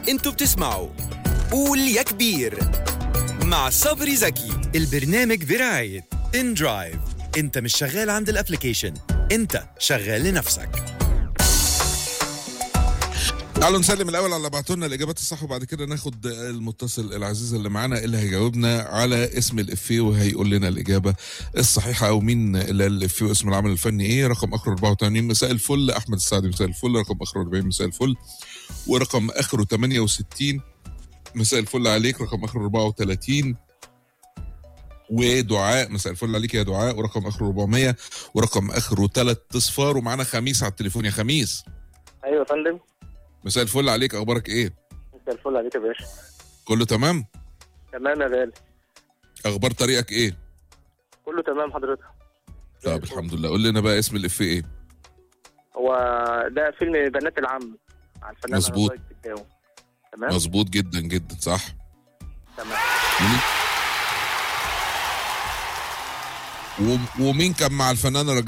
انتوا بتسمعوا قول يا كبير مع صبري زكي البرنامج برعاية ان درايف انت مش شغال عند الابليكيشن انت شغال لنفسك تعالوا نسلم الاول على اللي بعتوا لنا الاجابات الصح وبعد كده ناخد المتصل العزيز اللي معانا اللي هيجاوبنا على اسم الافيه وهيقول لنا الاجابه الصحيحه او مين اللي قال الافيه واسم العمل الفني ايه رقم اخره 84 مساء الفل احمد السعدي مساء الفل رقم اخره 40 مساء الفل ورقم اخره 68 مساء الفل عليك رقم اخره 34 ودعاء مساء الفل عليك يا دعاء ورقم اخره 400 ورقم اخره 3 اصفار ومعانا خميس على التليفون يا خميس ايوه يا فندم مساء الفل عليك اخبارك ايه مساء الفل عليك يا باشا كله تمام تمام يا غالي اخبار طريقك ايه كله تمام حضرتك طب الحمد لله قول لنا بقى اسم الافيه ايه هو ده فيلم بنات العم على الفنان مظبوط. رضا الجداوي. تمام مظبوط جدا جدا صح تمام ومين وم- ومين كان مع الفنان